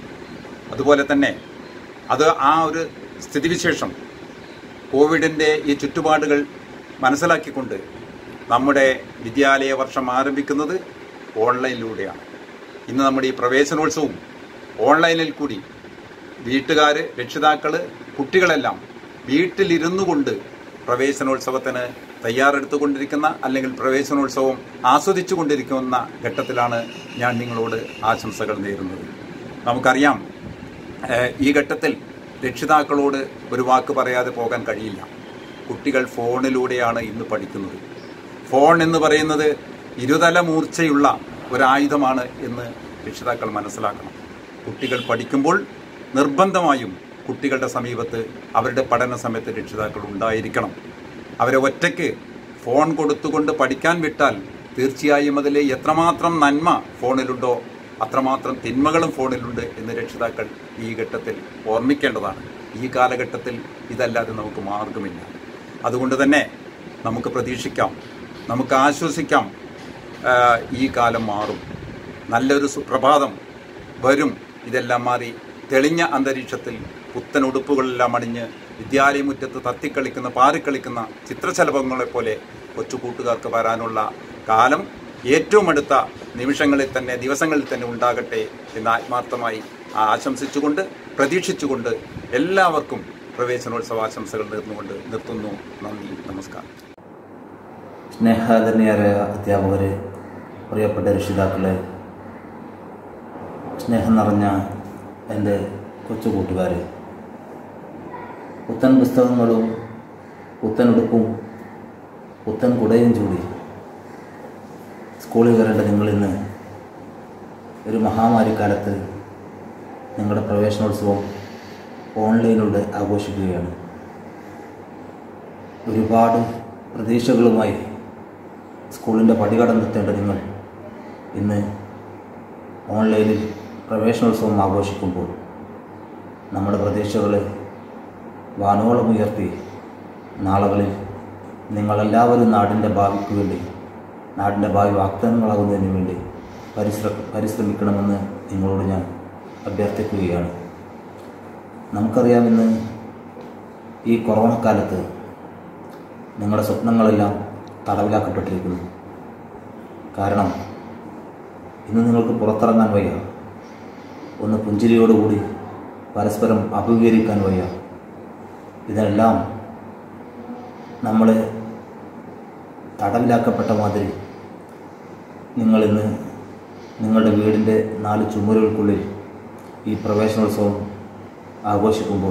അതുപോലെ തന്നെ അത് ആ ഒരു സ്ഥിതിവിശേഷം കോവിഡിൻ്റെ ഈ ചുറ്റുപാടുകൾ മനസ്സിലാക്കിക്കൊണ്ട് നമ്മുടെ വിദ്യാലയ വർഷം ആരംഭിക്കുന്നത് ഓൺലൈനിലൂടെയാണ് ഇന്ന് നമ്മുടെ ഈ പ്രവേശനോത്സവവും ഓൺലൈനിൽ കൂടി വീട്ടുകാർ രക്ഷിതാക്കൾ കുട്ടികളെല്ലാം വീട്ടിലിരുന്നു കൊണ്ട് പ്രവേശനോത്സവത്തിന് തയ്യാറെടുത്തുകൊണ്ടിരിക്കുന്ന അല്ലെങ്കിൽ പ്രവേശനോത്സവം ആസ്വദിച്ചു കൊണ്ടിരിക്കുന്ന ഘട്ടത്തിലാണ് ഞാൻ നിങ്ങളോട് ആശംസകൾ നേരുന്നത് നമുക്കറിയാം ഏഹ്, ഈ ഘട്ടത്തിൽ രക്ഷിതാക്കളോട് ഒരു വാക്ക് പറയാതെ പോകാൻ കഴിയില്ല കുട്ടികൾ ഫോണിലൂടെയാണ് ഇന്ന് പഠിക്കുന്നത് ഫോൺ എന്ന് പറയുന്നത് ഇരുതല മൂർച്ചയുള്ള ഒരായുധമാണ് എന്ന് രക്ഷിതാക്കൾ മനസ്സിലാക്കണം കുട്ടികൾ പഠിക്കുമ്പോൾ നിർബന്ധമായും കുട്ടികളുടെ സമീപത്ത് അവരുടെ പഠന സമയത്ത് രക്ഷിതാക്കൾ ഉണ്ടായിരിക്കണം അവരെ ഒറ്റയ്ക്ക് ഫോൺ കൊടുത്തുകൊണ്ട് പഠിക്കാൻ വിട്ടാൽ തീർച്ചയായും അതിൽ എത്രമാത്രം നന്മ ഫോണിലുണ്ടോ അത്രമാത്രം തിന്മകളും ഫോണിലുണ്ട് എന്ന് രക്ഷിതാക്കൾ ഈ ഘട്ടത്തിൽ ഓർമ്മിക്കേണ്ടതാണ് ഈ കാലഘട്ടത്തിൽ ഇതല്ലാതെ നമുക്ക് മാർഗമില്ല അതുകൊണ്ട് തന്നെ നമുക്ക് പ്രതീക്ഷിക്കാം നമുക്ക് ആശ്വസിക്കാം ആ, ഈ കാലം മാറും നല്ലൊരു സുപ്രഭാതം വരും ഇതെല്ലാം മാറി തെളിഞ്ഞ അന്തരീക്ഷത്തിൽ പുത്തൻ ഉടുപ്പുകളെല്ലാം അണിഞ്ഞ് വിദ്യാലയമുറ്റത്ത് തത്തിക്കളിക്കുന്ന പാറിക്കളിക്കുന്ന ചിത്രശലഭങ്ങളെ പോലെ കൊച്ചു കൂട്ടുകാർക്ക് വരാനുള്ള കാലം ഏറ്റവും അടുത്ത നിമിഷങ്ങളിൽ തന്നെ ദിവസങ്ങളിൽ തന്നെ ഉണ്ടാകട്ടെ എന്ന് ആത്മാർത്ഥമായി ആശംസിച്ചുകൊണ്ട് പ്രതീക്ഷിച്ചുകൊണ്ട് എല്ലാവർക്കും പ്രവേശനോത്സവ ആശംസകൾ നേർന്നുകൊണ്ട് നിർത്തുന്നു നന്ദി നമസ്കാരം സ്നേഹാദരണീയരായ അധ്യാപകരെ പ്രിയപ്പെട്ട രക്ഷിതാക്കളെ സ്നേഹം നിറഞ്ഞ എൻ്റെ കൊച്ചു കൂട്ടുകാരെ പുത്തൻ പുസ്തകങ്ങളും പുത്തൻ ഉടുപ്പും പുത്തൻ കുടയും ചൂടി സ്കൂളിൽ വരേണ്ട നിങ്ങളിന്ന് ഒരു മഹാമാരിക്കാലത്ത് നിങ്ങളുടെ പ്രവേശനോത്സവം ഓൺലൈനിലൂടെ ആഘോഷിക്കുകയാണ് ഒരുപാട് പ്രതീക്ഷകളുമായി സ്കൂളിൻ്റെ പടികടന്നെത്തേണ്ട നിങ്ങൾ ഇന്ന് ഓൺലൈനിൽ പ്രവേശനോത്സവം ആഘോഷിക്കുമ്പോൾ നമ്മുടെ പ്രതീക്ഷകളെ വാനോളം ഉയർത്തി നാളുകളിൽ നിങ്ങളെല്ലാവരും നാടിൻ്റെ ഭാവിക്ക് വേണ്ടി നാടിൻ്റെ ഭാവി വാഗ്ദാനങ്ങളാകുന്നതിന് വേണ്ടി പരിശ്ര പരിശ്രമിക്കണമെന്ന് നിങ്ങളോട് ഞാൻ അഭ്യർത്ഥിക്കുകയാണ് നമുക്കറിയാം ഇന്ന് ഈ കൊറോണ കാലത്ത് നിങ്ങളുടെ സ്വപ്നങ്ങളെല്ലാം തടവിലാക്കപ്പെട്ടിരിക്കുന്നു കാരണം ഇന്ന് നിങ്ങൾക്ക് പുറത്തിറങ്ങാൻ വയ്യ ഒന്ന് പുഞ്ചിരിയോടുകൂടി പരസ്പരം അഭിമുഖീകരിക്കാൻ വയ്യ ഇതെല്ലാം നമ്മൾ തടവിലാക്കപ്പെട്ട മാതിരി നിങ്ങളിന്ന് നിങ്ങളുടെ വീടിൻ്റെ നാല് ചുമരുകൾക്കുള്ളിൽ ഈ പ്രവേശനോത്സവം ആഘോഷിക്കുമ്പോൾ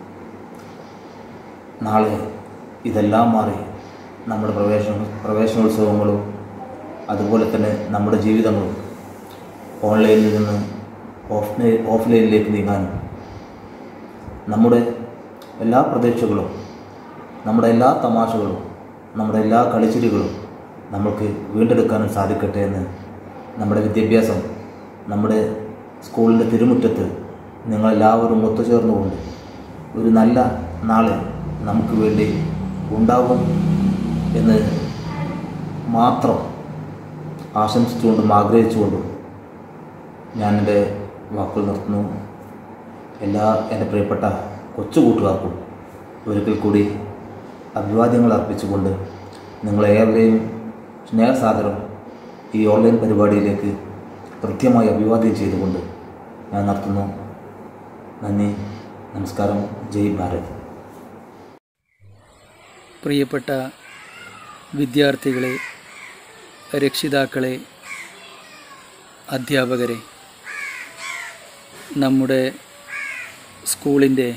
നാളെ ഇതെല്ലാം മാറി നമ്മുടെ പ്രവേശന പ്രവേശനോത്സവങ്ങളും അതുപോലെ തന്നെ നമ്മുടെ ജീവിതങ്ങളും ഓൺലൈനിൽ നിന്ന് ഓഫ്ലൈൻ ഓഫ്ലൈനിലേക്ക് നീങ്ങാനും നമ്മുടെ എല്ലാ പ്രതീക്ഷകളും നമ്മുടെ എല്ലാ തമാശകളും നമ്മുടെ എല്ലാ കളിച്ചിരികളും നമുക്ക് വീണ്ടെടുക്കാനും സാധിക്കട്ടെ എന്ന് നമ്മുടെ വിദ്യാഭ്യാസം നമ്മുടെ സ്കൂളിൻ്റെ തിരുമുറ്റത്ത് നിങ്ങളെല്ലാവരും ഒത്തുചേർന്നുകൊണ്ട് ഒരു നല്ല നാളെ നമുക്ക് വേണ്ടി ഉണ്ടാകും എന്ന് മാത്രം ആശംസിച്ചുകൊണ്ടും ആഗ്രഹിച്ചുകൊണ്ടും ഞാൻ എൻ്റെ വാക്കുകൾ നിർത്തുന്നു എല്ലാ എൻ്റെ പ്രിയപ്പെട്ട കൊച്ചു കൂട്ടുകാർക്കും ഒരിക്കൽ കൂടി അഭിവാദ്യങ്ങൾ അർപ്പിച്ചുകൊണ്ട് നിങ്ങളേവരെയും സ്നേഹസാഗരം ഈ ഓൺലൈൻ പരിപാടിയിലേക്ക് കൃത്യമായി അഭിവാദ്യം ചെയ്തുകൊണ്ട് ഞാൻ നടത്തുന്നു നന്ദി നമസ്കാരം ജയ് ഭാരത് പ്രിയപ്പെട്ട വിദ്യാർത്ഥികളെ രക്ഷിതാക്കളെ അധ്യാപകരെ നമ്മുടെ സ്കൂളിൻ്റെ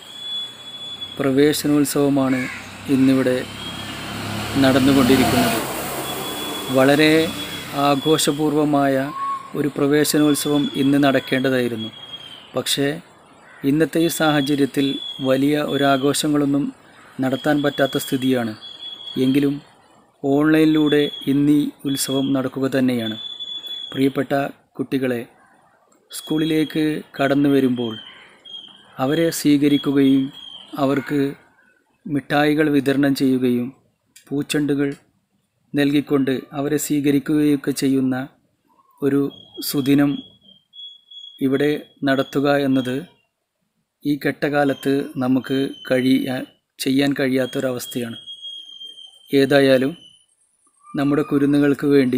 പ്രവേശനോത്സവമാണ് ഇന്നിവിടെ നടന്നുകൊണ്ടിരിക്കുന്നത് വളരെ ആഘോഷപൂർവമായ ഒരു പ്രവേശനോത്സവം ഇന്ന് നടക്കേണ്ടതായിരുന്നു പക്ഷേ ഇന്നത്തെ ഈ സാഹചര്യത്തിൽ വലിയ ഒരാഘോഷങ്ങളൊന്നും നടത്താൻ പറ്റാത്ത സ്ഥിതിയാണ് എങ്കിലും ഓൺലൈനിലൂടെ ഇന്നീ ഉത്സവം നടക്കുക തന്നെയാണ് പ്രിയപ്പെട്ട കുട്ടികളെ സ്കൂളിലേക്ക് കടന്നു വരുമ്പോൾ അവരെ സ്വീകരിക്കുകയും അവർക്ക് മിഠായികൾ വിതരണം ചെയ്യുകയും പൂച്ചെണ്ടുകൾ നൽകിക്കൊണ്ട് അവരെ സ്വീകരിക്കുകയൊക്കെ ചെയ്യുന്ന ഒരു സുദിനം ഇവിടെ നടത്തുക എന്നത് ഈ കെട്ടകാലത്ത് നമുക്ക് കഴിയാൻ ചെയ്യാൻ കഴിയാത്തൊരവസ്ഥയാണ് ഏതായാലും നമ്മുടെ കുരുന്നുകൾക്ക് വേണ്ടി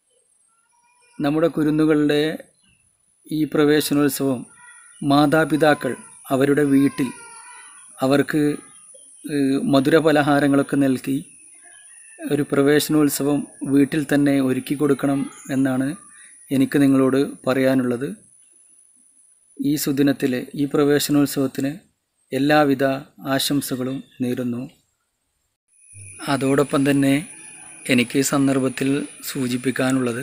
നമ്മുടെ കുരുന്നുകളുടെ ഈ പ്രവേശനോത്സവം മാതാപിതാക്കൾ അവരുടെ വീട്ടിൽ അവർക്ക് ഏഹ്, മധുരപലഹാരങ്ങളൊക്കെ നൽകി ഒരു പ്രവേശനോത്സവം വീട്ടിൽ തന്നെ ഒരുക്കി കൊടുക്കണം എന്നാണ് എനിക്ക് നിങ്ങളോട് പറയാനുള്ളത് ഈ സുദിനത്തിൽ ഈ പ്രവേശനോത്സവത്തിന് എല്ലാവിധ ആശംസകളും നേരുന്നു അതോടൊപ്പം തന്നെ എനിക്ക് ഈ സന്ദർഭത്തിൽ സൂചിപ്പിക്കാനുള്ളത്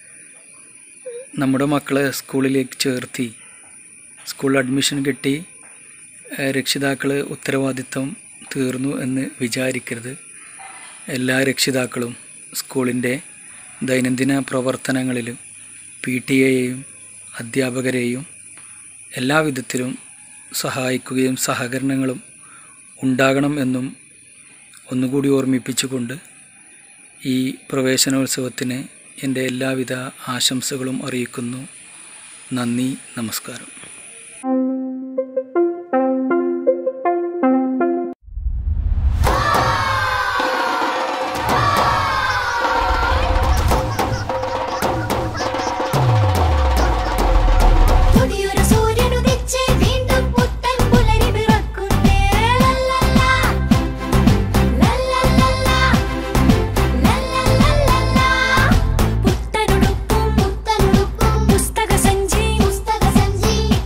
നമ്മുടെ മക്കളെ സ്കൂളിലേക്ക് ചേർത്തി സ്കൂൾ അഡ്മിഷൻ കിട്ടി രക്ഷിതാക്കൾ ഉത്തരവാദിത്വം തീർന്നു എന്ന് വിചാരിക്കരുത് എല്ലാ രക്ഷിതാക്കളും സ്കൂളിൻ്റെ ദൈനംദിന പ്രവർത്തനങ്ങളിലും പി ടി എയെയും അധ്യാപകരെയും എല്ലാ വിധത്തിലും സഹായിക്കുകയും സഹകരണങ്ങളും ഉണ്ടാകണം എന്നും ഒന്നുകൂടി ഓർമ്മിപ്പിച്ചുകൊണ്ട് ഈ പ്രവേശനോത്സവത്തിന് എൻ്റെ എല്ലാവിധ ആശംസകളും അറിയിക്കുന്നു നന്ദി നമസ്കാരം പുതിയൊരു സൂര്യനുദിച്ച് വീണ്ടും പുത്തൻ പുലരി പിറക്കുന്നേ ലല്ലല്ലാ. ലല്ലല്ലല്ലാ. ലല്ലല്ലല്ലല്ലാ. പുത്തനുടുപ്പും പുത്തനുടുപ്പും പുസ്തകസഞ്ചി പുസ്തകസഞ്ചി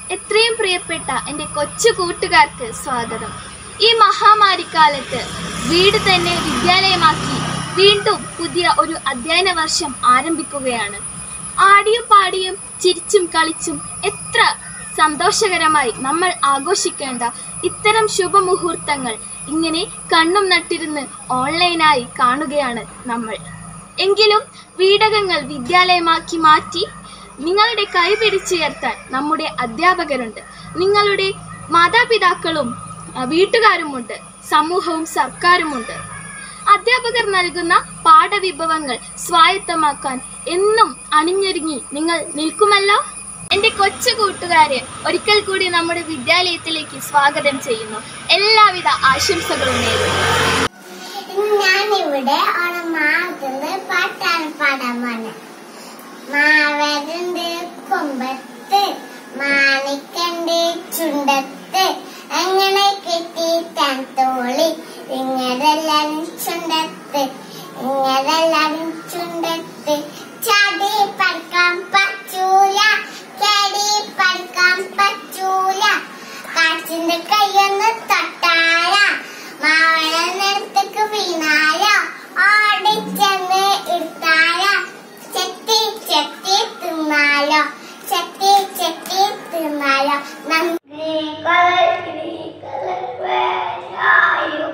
എത്രയും പ്രിയപ്പെട്ട എൻ്റെ കൊച്ചു കൂട്ടുകാർക്ക് സ്വാഗതം ഈ മഹാമാരിക്കാലത്ത് വീട് തന്നെ വിദ്യാലയമാക്കി വീണ്ടും പുതിയ ഒരു അധ്യയന വർഷം ആരംഭിക്കുകയാണ് ആടിയും പാടിയും ചിരിച്ചും കളിച്ചും എത്ര സന്തോഷകരമായി നമ്മൾ ആഘോഷിക്കേണ്ട ഇത്തരം ശുഭമുഹൂർത്തങ്ങൾ ഇങ്ങനെ കണ്ണും നട്ടിരുന്ന് ഓൺലൈനായി കാണുകയാണ് നമ്മൾ എങ്കിലും വീടകങ്ങൾ വിദ്യാലയമാക്കി മാറ്റി നിങ്ങളുടെ കൈ പിടിച്ചുയർത്താൻ നമ്മുടെ അധ്യാപകരുണ്ട് നിങ്ങളുടെ മാതാപിതാക്കളും ആ, വീട്ടുകാരുമുണ്ട് സമൂഹവും സർക്കാരുമുണ്ട് അധ്യാപകർ നൽകുന്ന പാഠവിഭവങ്ങൾ സ്വായത്തമാക്കാൻ എന്നും അണിഞ്ഞൊരുങ്ങി നിങ്ങൾ നിൽക്കുമല്ലോ എൻ്റെ കൊച്ചു കൂട്ടുകാരെ ഒരിക്കൽ കൂടി നമ്മുടെ വിദ്യാലയത്തിലേക്ക് സ്വാഗതം ചെയ്യുന്നു എല്ലാവിധ ആശംസകളും നേരുന്നു ഞാനിവിടെ ഓണമാകുന്നത് പാട്ടാണ് പാടാമാണ് മാവരുണ്ട് കൊമ്പത്ത് മാണിക്കണ്ട് ചുണ്ടത്ത് അങ്ങനെ കെട്ടി താൻ തോളി ഇങ്ങരെല്ലാരും ചുണ്ടത്ത് ഇങ്ങരെല്ലാരും ചുണ്ടത്ത് ചാടി പറക്കാൻ പറ്റൂല കേടി പറക്കാൻ പറ്റൂല കാറ്റിന്റെ കയ്യൊന്ന് തൊട്ടാല മാവണ നിലത്തേക്ക് വീണാല ഓടിച്ചെന്ന് എടുത്താല ചെത്തി ചെത്തി തിന്നാലോ ചെത്തി ചെത്തി തിന്നാലോ നന്ദി കളർ കളർ വേലായോ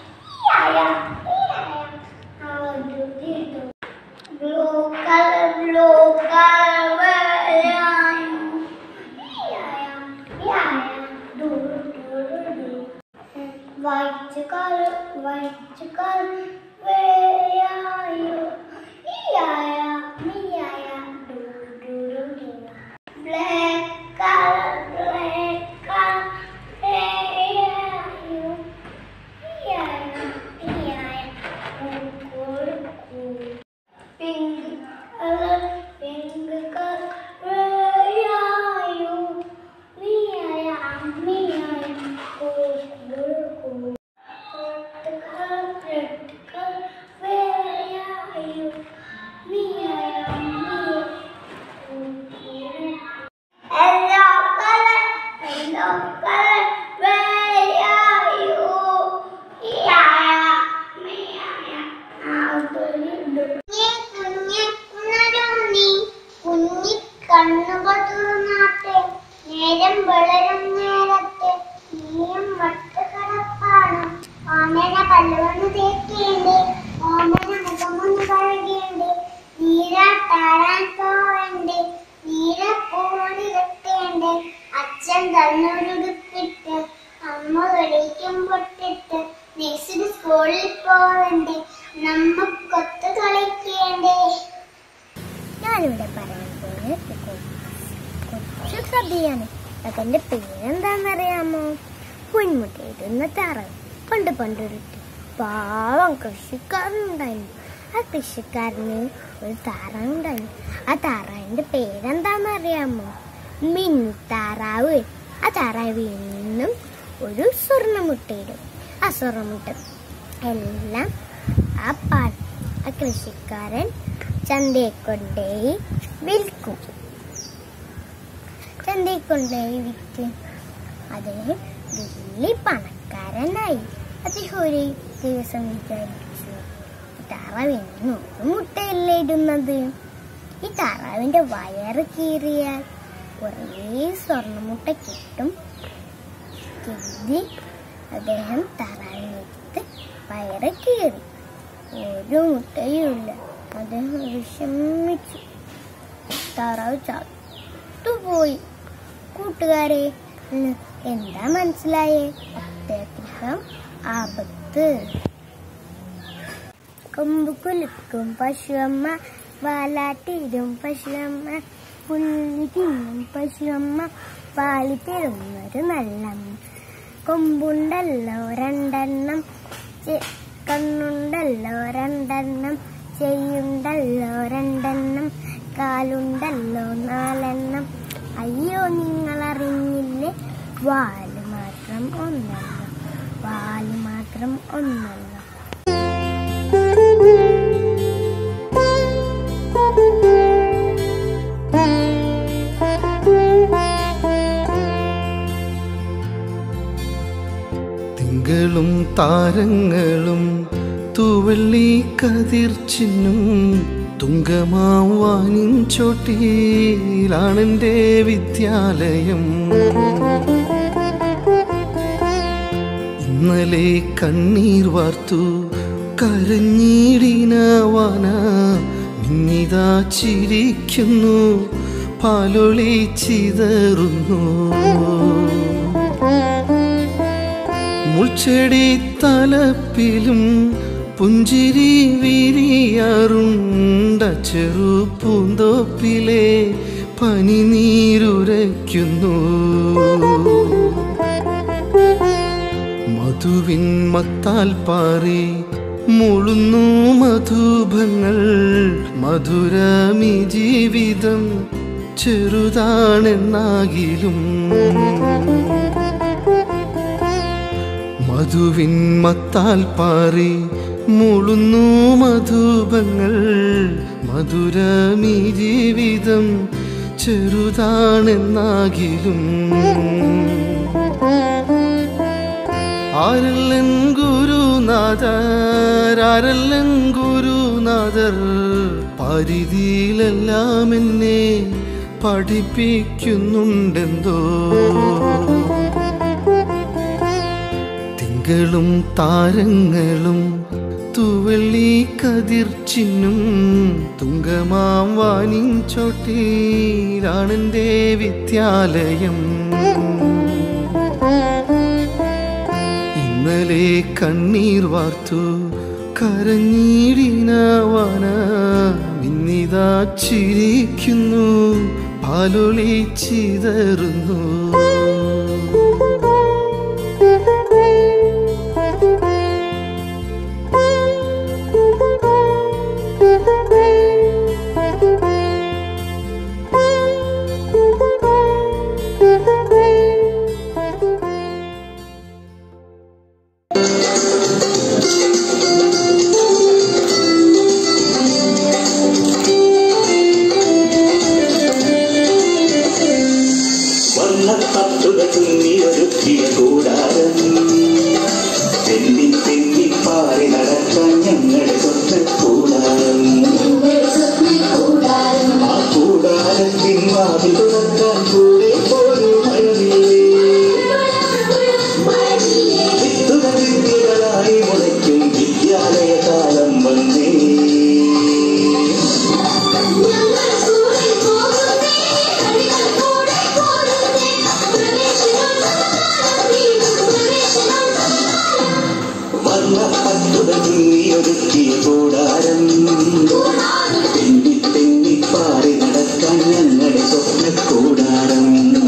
ബ്ലൂ കളർ ബ്ലൂ കളർ വേലായോ White color, white color, where are you? Yeah, yeah, do do do do. Black color, black color, where are you? Yeah, yeah, cool, cool, cool. Pink color, pink color, where are you? Me, I am, me, I am, cool, cool, cool. Red color, red color, where are you? Me, I am, me, cool, cool. Yellow color, yellow color, where are you? Yeah, me, I am, how do you do? കുഞ്ഞെ കുഞ്ഞുണ്ണി കുഞ്ഞി കണ്ണുകൾ തുറന്നാട്ടെ നേരം വളരും നേരത്തെ നീയും മട്ട് കിടപ്പാണ് ഓമന പല്ലുവന്ന് തേക്കേണ്ടേ ഓമന മുഖമൊന്ന് കഴുകേണ്ടേ നീരാട്ടാടാൻ പോവണ്ടേ നീരപ്പൂടി കെട്ടേണ്ടേ അച്ഛൻ തന്നൊരുടുപ്പിട്ട് അമ്മ വെളിക്കും പൊട്ടിട്ട് നെക്സ്റ്റ് സ്കൂളിൽ പോവണ്ടേ നമ്മക്കൊത്ത് കളിക്കേണ്ടേ ഞാനിവിടെ പറയാൻ പോകുന്നത് കൊച്ചു കഥയാണ് അതിന്റെ പേരെന്താണെന്നറിയാമോ കുഞ്ഞുമുട്ടയിടുന്ന താറാവ് പണ്ട് പണ്ടൊരു പാവം കൃഷിക്കാരനുണ്ടായിരുന്നു ആ കൃഷിക്കാരന് ഒരു താറാവ് ഉണ്ടായിരുന്നു ആ താറാവിന്റെ പേരെന്താണെന്നറിയാമോ മിന്നി താറാവ് ആ താറാവ് എന്നും ഒരു സ്വർണ്ണമുട്ടയിടും ആ സ്വർണ്ണമുട്ട എല്ലാം ആ പാ ആ കൃഷിക്കാരൻ ചന്തയിൽ കൊണ്ടുപോയി വിൽക്കും ചന്തയിൽ കൊണ്ടുപോയി വിറ്റ് അദ്ദേഹം വലിയ പണക്കാരനായി അദ്ദേഹം ഒരു ദിവസം വിചാരിച്ചു "ഈ താറാവ് എന്നും ഒരു മുട്ടയല്ലേ ഇടുന്നത് ഈ താറാവിന്റെ വയറ് കീറിയാൽ കുറേ സ്വർണ്ണമുട്ട കിട്ടും കരുതി അദ്ദേഹം താറാവിനെടുത്ത് വയറ് കീറി ഒരു മുട്ടയുമില്ല അദ്ദേഹം വിഷമിച്ചു താറാവ് ചത്തുപോയി കൂട്ടുകാരെ ഇന്ന് എന്താ മനസ്സിലായേ അത്യധികം ആപത്ത് കൊമ്പ് കുലുക്കും പശുവമ്മ വാലാട്ടിരും പശുവമ്മ പുല്ലി തിന്നും പശുവമ്മ പാലി തരുന്നൊരു നല്ലമ്മ കൊമ്പുണ്ടല്ലോ രണ്ടെണ്ണം ചെ- കണ്ണുണ്ടല്ലോ രണ്ടെണ്ണം ചെയ്യുണ്ടല്ലോ രണ്ടെണ്ണം കാലുണ്ടല്ലോ നാലെണ്ണം അയ്യോ നിങ്ങൾ അറിഞ്ഞില്ലേ വാല് മാത്രം ഒന്നല്ല വാല് മാത്രം ഒന്നല്ല Thank you. തിങ്കളും താരങ്ങളും തൂവള്ളി കതിർച്ചിന്നും തുങ്കമാവാനിൻ ചോട്ടിയിലാണെൻ്റെ വിദ്യാലയം ഇന്നലെ കണ്ണീർ വാർത്തു കരഞ്ഞിടിനവാന നിന്നിതാ ചിരിക്കുന്നു പാലൊളി ചിതറുന്നു മുൾച്ചെടി തലപ്പിലും പുഞ്ചിരി വിരിയാറുണ്ട ചെറു പൂന്തോപ്പിലെ പനി നീരുരയ്ക്കുന്നു മധുവിൻ മത്താൽ പാറി മുളുന്നു മധുഭങ്ങൾ മധുരമി ജീവിതം ചെറുതാണെന്നാകിലും മധുവിൻ മത്താൽ പാറി മുളുന്നു മധുഭങ്ങൾ മധുരമി ജീവിതം ചെറുതാണെന്നാകിലും ആരല്ലൻ ഗുരുനാഥരാരല്ലൻ ഗുരുനാഥർ പരിധിയിലെല്ലാം എന്നെ പഠിപ്പിക്കുന്നുണ്ടെന്തോ തിങ്കളും താരങ്ങളും തൂവള്ളി കതിർച്ചിന്നും തുങ്കമാം വാനിൻ ചോട്ടിയിലാണെൻ്റെ വിദ്യാലയം ഇന്നലെ കണ്ണീർ വാർത്തു കരഞ്ഞിടിനവാന ഇന്നിതാ ചിരിക്കുന്നു പാലൊളി ചിതറുന്നു വർണ്ണത്തട്ടുകൾ തുന്നിയൊരുക്കിയ കൂടാരം തെന്നി തെന്നി പാറി നടക്കാൻ ഞങ്ങളുടെ സ്വപ്ന കൂടാരം ആ കൂടാരത്തിൻ വാതിൽ തുറക്കാൻ കൂടെ പോലും മഴവില്ലേ വിത്തുകൾ വിദ്യകളായി മുളയ്ക്കും വിദ്യാലയ കാലം വന്നേ വർണ്ണപ്പട്ടുകൾ തുന്നിയൊരുക്കിയ കൂടാരം തെന്നി തെന്നി പാറി നടക്കാൻ ഞങ്ങളുടെ സ്വപ്ന കൂടാരം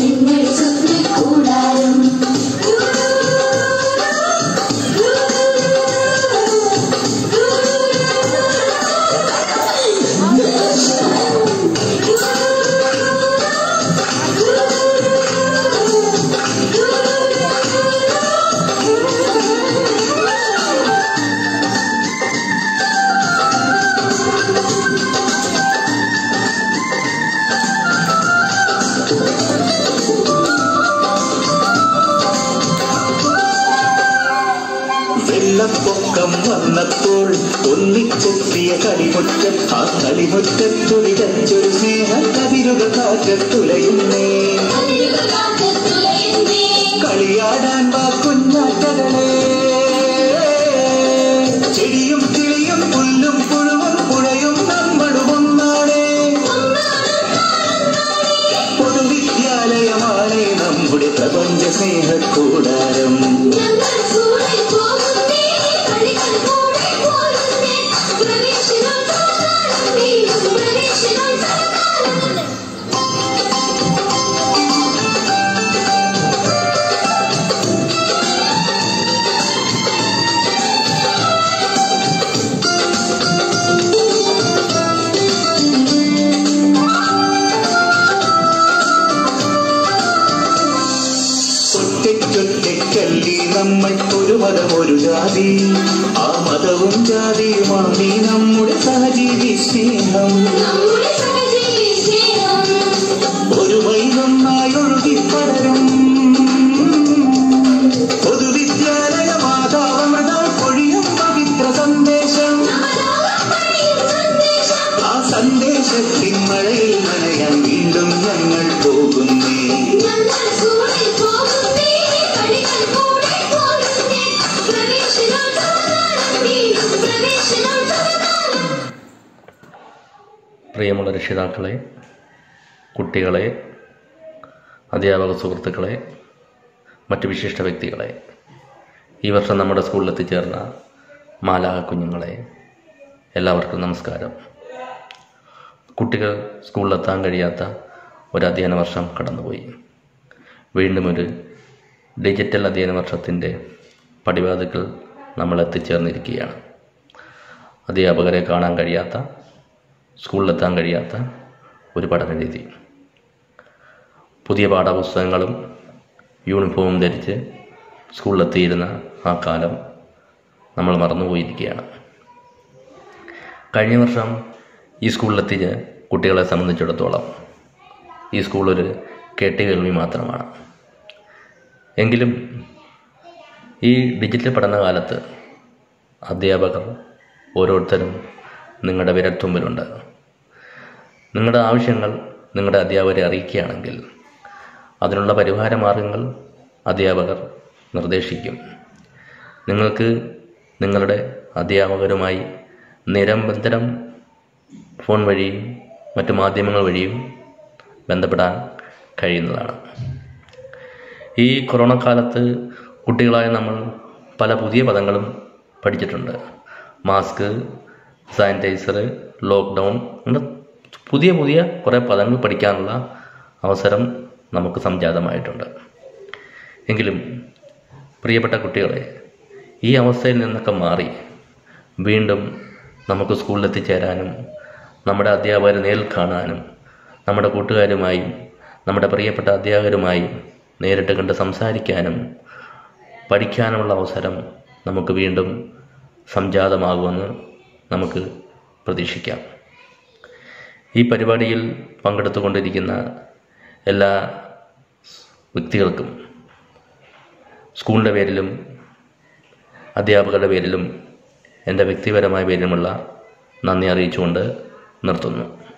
വെള്ളപ്പൊക്കം വന്നപ്പോൾ ഒന്നിച്ചെത്തിയ കളിമുറ്റം ആ കളിമുറ്റത്തുളിതച്ചൊരു സ്നേഹ കതിരുകൾ കാറ്റത്തുലയുന്നേ കളിയാടാൻ വാ കുഞ്ഞാറ്റകളെ ചെടിയും കിളിയും പുല്ലും പുഴുവും പുഴയും നമ്മളും ഒന്നാണേ പൊതുവിദ്യാലയമാണേ നമ്മുടെ പ്രപഞ്ച സ്നേഹക്കൂടാരം ഒറ്റയ്ക്കൊറ്റയ്ക്കല്ലി നമ്മൾക്കൊരു മതം ഒരു ജാതി ആ മതവും ജാതിയുമാണി നമ്മുടെ സഹജീവി സ്നേഹം ഒരു വൈകുന്നായി ഒഴുകി പടരും പൊതുവിദ്യാലയമാ ഞങ്ങൾ സ്കൂളിൽ പോകുന്നേ കളികൾ കൂടെ പോകുന്നേ പ്രവേശനോത്സവകാലം വീണ്ടും പ്രവേശനോത്സവകാലം പ്രിയമുള്ള രക്ഷിതാക്കളെ കുട്ടികളെ അധ്യാപക സുഹൃത്തുക്കളെ മറ്റ് വിശിഷ്ട വ്യക്തികളെ ഈ വർഷം നമ്മുടെ സ്കൂളിൽ എത്തിച്ചേർന്ന മാലാഹ കുഞ്ഞുങ്ങളെ എല്ലാവർക്കും നമസ്കാരം കുട്ടികൾ സ്കൂളിലെത്താൻ കഴിയാത്ത ഒരു അധ്യയന വർഷം കടന്നുപോയി വീണ്ടും ഒരു ഡിജിറ്റൽ അധ്യയന വർഷത്തിൻ്റെ പടിവാതിക്കൽ നമ്മൾ എത്തിച്ചേർന്നിരിക്കുകയാണ് അധ്യാപകരെ കാണാൻ കഴിയാത്ത സ്കൂളിലെത്താൻ കഴിയാത്ത ഒരു പഠന രീതി പുതിയ പാഠപുസ്തകങ്ങളും യൂണിഫോമും ധരിച്ച് സ്കൂളിലെത്തിയിരുന്ന ആ കാലം നമ്മൾ മറന്നുപോയിരിക്കുകയാണ് കഴിഞ്ഞ വർഷം ഈ സ്കൂളിലെത്തിയ കുട്ടികളെ സംബന്ധിച്ചിടത്തോളം ഈ സ്കൂളൊരു കേട്ടുകേൾവി മാത്രമാണ് എങ്കിലും ഈ ഡിജിറ്റൽ പഠനകാലത്ത് അധ്യാപകർ ഓരോരുത്തരും നിങ്ങളുടെ വിരൽത്തുമ്പിലുണ്ട് നിങ്ങളുടെ ആവശ്യങ്ങൾ നിങ്ങളുടെ അധ്യാപകരെ അറിയിക്കുകയാണെങ്കിൽ അതിനുള്ള പരിഹാര മാർഗങ്ങൾ അധ്യാപകർ നിർദ്ദേശിക്കും നിങ്ങൾക്ക് നിങ്ങളുടെ അധ്യാപകരുമായി നിരന്തരം ഫോൺ വഴിയും മറ്റു മാധ്യമങ്ങൾ വഴിയും ബന്ധപ്പെടാൻ കഴിയുന്നതാണ് ഈ കൊറോണ കാലത്ത് കുട്ടികളായ നമ്മൾ പല പുതിയ പദങ്ങളും പഠിച്ചിട്ടുണ്ട് മാസ്ക് സാനിറ്റൈസർ ലോക്ക്ഡൗൺ അങ്ങനെ പുതിയ പുതിയ കുറേ പദങ്ങൾ പഠിക്കാനുള്ള അവസരം നമുക്ക് സംജാതമായിട്ടുണ്ട് എങ്കിലും പ്രിയപ്പെട്ട കുട്ടികളെ ഈ അവസ്ഥയിൽ നിന്നൊക്കെ മാറി വീണ്ടും നമുക്ക് സ്കൂളിൽ എത്തിച്ചേരാനും നമ്മുടെ അധ്യാപകരെ നേരിൽ കാണാനും നമ്മുടെ കൂട്ടുകാരുമായും നമ്മുടെ പ്രിയപ്പെട്ട അധ്യാപകരുമായും നേരിട്ട് കണ്ട് സംസാരിക്കാനും പഠിക്കാനുമുള്ള അവസരം നമുക്ക് വീണ്ടും സംജാതമാകുമെന്ന് നമുക്ക് പ്രതീക്ഷിക്കാം ഈ പരിപാടിയിൽ പങ്കെടുത്തുകൊണ്ടിരിക്കുന്ന എല്ലാ വ്യക്തികൾക്കും സ്കൂളിൻ്റെ പേരിലും അധ്യാപകരുടെ പേരിലും എൻ്റെ വ്യക്തിപരമായ പേരിലുമുള്ള നന്ദി അറിയിച്ചുകൊണ്ട് നിർത്തുന്നു